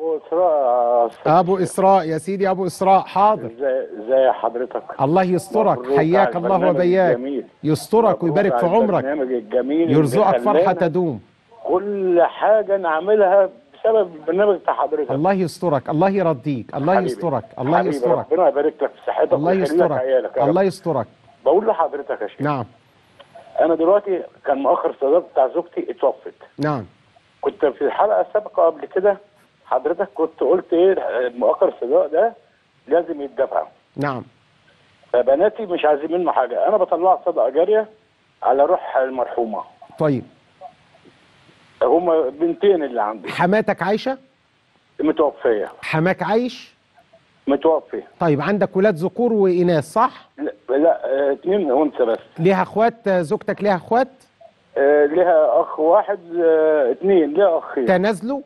ابو اسراء أستاذ ابو اسراء يا سيدي ابو اسراء حاضر ازاي ازاي حضرتك الله يسترك مبروك حياك على الله البرنامج وبياك الجميل. يسترك مبروك ويبارك في على عمرك البرنامج الجميل اللي يرزقك فرحه خلانا تدوم كل حاجه نعملها بسبب البرنامج بتاع حضرتك الله يسترك الله يرضيك الله حبيبي. يسترك الله حبيبي، يسترك ربنا يبارك لك في صحتك الله ويخلي لك يسترك عيالك يا رب. الله يسترك بقول لحضرتك يا شيخ نعم انا دلوقتي كان مؤخر صداقه بتاع زوجتي اتوفت نعم كنت في الحلقه السابقه قبل كده حضرتك كنت قلت ايه مؤخر الصداق ده لازم يتدفع نعم فبناتي مش عايزين منه حاجه انا بطلع صدقه جاريه على روح المرحومه طيب هما بنتين اللي عندي حماتك عايشه متوفيه حماك عايش متوفي طيب عندك ولاد ذكور واناث صح لا, لا اه، اتنين انثى بس ليها اخوات آه، زوجتك ليها اخوات اه، لها اخ واحد اه، اتنين لها اخين تنازلوا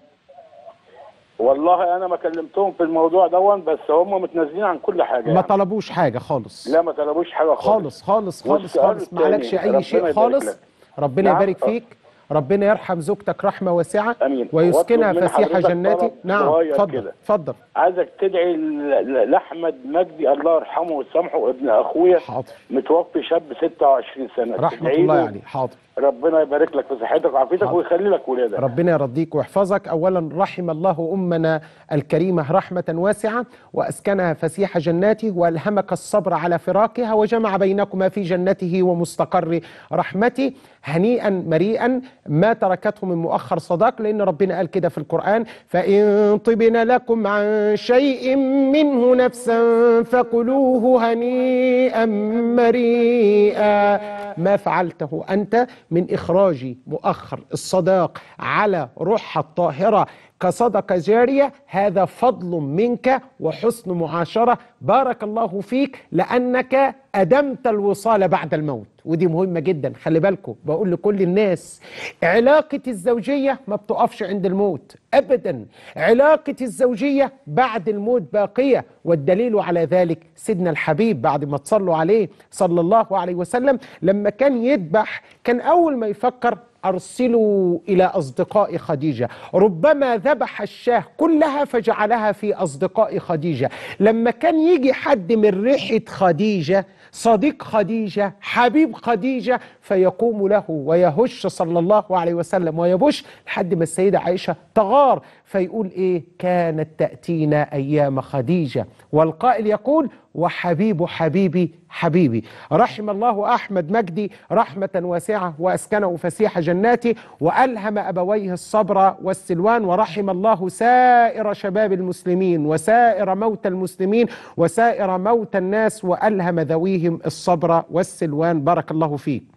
والله انا ما كلمتهم في الموضوع دون بس هم متنازلين عن كل حاجه ما يعني. طلبوش حاجه خالص لا ما طلبوش حاجه خالص خالص خالص خالص والسؤال خالص ما عليكش التاني، اي ربنا شيء يبارك خالص لك. ربنا نعم. يبارك فيك ربنا يرحم زوجتك رحمه واسعه امين ويسكنها واطلب من فسيح حضرتك جناته طلب نعم صغير اتفضل كده. اتفضل عايزك تدعي ل- ل- لاحمد مجدي الله يرحمه ويسامحه ابن اخويا حاضر متوفي شاب 26 سنه رحمه تدعي الله له عليه حاضر ربنا يبارك لك في صحتك وعافيتك حاضر. ويخلي لك ولادك ربنا يرضيك ويحفظك اولا رحم الله امنا الكريمه رحمه واسعه واسكنها فسيح جناته والهمك الصبر على فراقها وجمع بينكما في جنته ومستقر رحمته هنيئا مريئا ما تركته من مؤخر صداق لان ربنا قال كده في القران فان طبن لكم عن شيء منه نفسا فكلوه هنيئا مريئا ما فعلته انت من اخراج مؤخر الصداق على روحها الطاهره كصدقه جاريه هذا فضل منك وحسن معاشره بارك الله فيك لانك ادمت الوصال بعد الموت ودي مهمه جدا خلي بالكم بقول لكل الناس علاقه الزوجيه ما بتقفش عند الموت ابدا علاقه الزوجيه بعد الموت باقيه والدليل على ذلك سيدنا الحبيب بعد ما تصلوا عليه صلى الله عليه وسلم لما كان يذبح كان اول ما يفكر أرسلوا إلى أصدقاء خديجة ربما ذبح الشاه كلها فجعلها في أصدقاء خديجة لما كان يجي حد من ريحة خديجة صديق خديجة حبيب خديجة فيقوم له ويهش صلى الله عليه وسلم ويبش لحد ما السيدة عائشة تغار فيقول إيه كانت تأتينا أيام خديجة والقائل يقول وحبيب حبيبي حبيبي رحم الله أحمد مجدي رحمة واسعة وأسكنه فسيح جناته وألهم أبويه الصبر والسلوان ورحم الله سائر شباب المسلمين وسائر موتى المسلمين وسائر موتى الناس وألهم ذويهم الصبر والسلوان بارك الله فيك